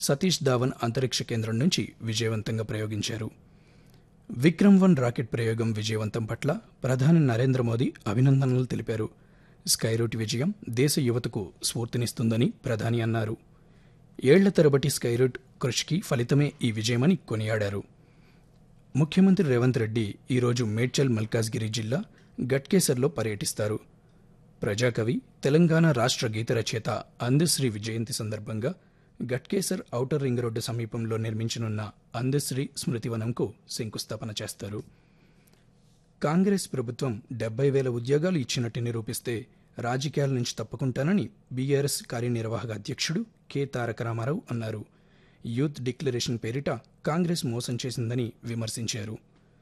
సతీష్ ధావన్ అంతరిక్ష కేంద్రం నుంచి విజయవంతంగా ప్రయోగించారు విక్రమ్ వన్ రాకెట్ ప్రయోగం విజయవంతం పట్ల ప్రధాని నరేంద్ర మోదీ అభినందనలు తెలిపారు స్కైరూట్ విజయం దేశ యువతకు స్ఫూర్తినిస్తుందని ప్రధాని అన్నారు ఏళ్ల తరబటి స్కైరూట్ కృషికి ఫలితమే ఈ విజయమని కొనియాడారు ముఖ్యమంత్రి రేవంత్ రెడ్డి ఈరోజు మేడ్చల్ మల్కాజ్గిరి జిల్లా గట్కేసర్లో పర్యటిస్తారు ప్రజాకవి తెలంగాణ రాష్ట్ర గీత రచయిత అందశ్రీ జయంతి సందర్భంగా గట్కేసర్ ఔటర్ రింగ్ రోడ్డు సమీపంలో నిర్మించనున్న అందశ్రీ స్మృతివనంకు శంకుస్థాపన చేస్తారు కాంగ్రెస్ ప్రభుత్వం డెబ్బై వేల ఉద్యోగాలు ఇచ్చినట్టు నిరూపిస్తే రాజకీయాల నుంచి తప్పుకుంటానని బీఆర్ఎస్ కార్యనిర్వాహక అధ్యక్షుడు కె తారక రామారావు అన్నారు యూత్ డిక్లరేషన్ పేరిట కాంగ్రెస్ మోసం చేసిందని విమర్శించారు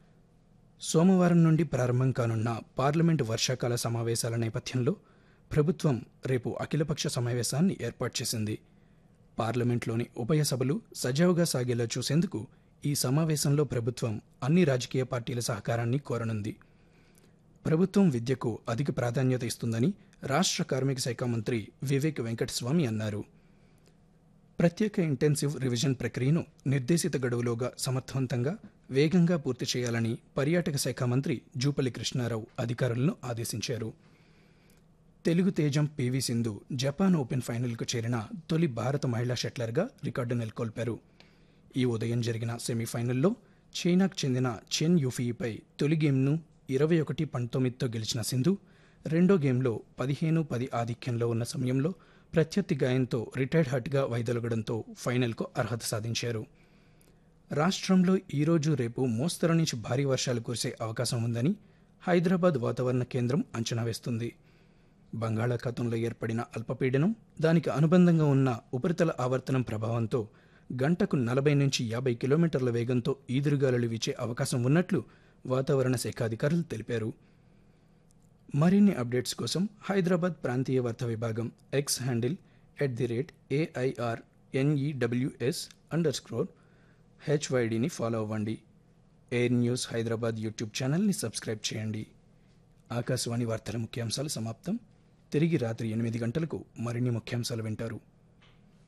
సోమవారం నుండి ప్రారంభం కానున్న పార్లమెంటు వర్షాకాల సమావేశాల నేపథ్యంలో ప్రభుత్వం రేపు అఖిలపక్ష సమావేశాన్ని ఏర్పాటు చేసింది పార్లమెంట్లోని ఉభయ సభలు సజావుగా సాగేలా చూసేందుకు ఈ సమావేశంలో ప్రభుత్వం అన్ని రాజకీయ పార్టీల సహకారాన్ని కోరనుంది ప్రభుత్వం విద్యకు అధిక ప్రాధాన్యత ఇస్తుందని రాష్ట్ర కార్మిక శాఖ మంత్రి వివేక్ వెంకటస్వామి అన్నారు ప్రత్యేక ఇంటెన్సివ్ రివిజన్ ప్రక్రియను నిర్దేశిత గడువులోగా సమర్థవంతంగా వేగంగా పూర్తి చేయాలని పర్యాటక శాఖ మంత్రి జూపల్లి కృష్ణారావు అధికారులను ఆదేశించారు తెలుగు తేజం పివి సింధు జపాన్ ఓపెన్ ఫైనల్కు చేరిన తొలి భారత మహిళా షట్లర్గా రికార్డు నెలకొల్పారు ఈ ఉదయం జరిగిన సెమీఫైనల్లో చైనాకు చెందిన చెన్ యూఫీపై తొలి గేమ్ను ఇరవై ఒకటి పంతొమ్మిదితో గెలిచిన సింధు రెండో గేమ్లో పదిహేను పది ఆధిక్యంలో ఉన్న సమయంలో ప్రత్యర్థి గాయంతో రిటైర్డ్ హట్గా వైదొలగడంతో ఫైనల్కు అర్హత సాధించారు రాష్ట్రంలో ఈరోజు రేపు మోస్తరు నుంచి భారీ వర్షాలు కురిసే అవకాశం ఉందని హైదరాబాద్ వాతావరణ కేంద్రం అంచనా వేస్తుంది బంగాళాఖాతంలో ఏర్పడిన అల్పపీడనం దానికి అనుబంధంగా ఉన్న ఉపరితల ఆవర్తనం ప్రభావంతో గంటకు నలభై నుంచి యాభై కిలోమీటర్ల వేగంతో ఈదురుగాలులు వీచే అవకాశం ఉన్నట్లు వాతావరణ శాఖ అధికారులు తెలిపారు మరిన్ని అప్డేట్స్ కోసం హైదరాబాద్ ప్రాంతీయ వార్తా విభాగం X handle at the rate AIR N E W S underscore హెచ్వైడిని ఫాలో అవ్వండి ఎయిర్ న్యూస్ హైదరాబాద్ యూట్యూబ్ ఛానల్ని సబ్స్క్రైబ్ చేయండి ఆకాశవాణి వార్తల ముఖ్యాంశాలు సమాప్తం తిరిగి రాత్రి ఎనిమిది గంటలకు మరిన్ని ముఖ్యాంశాలు వింటారు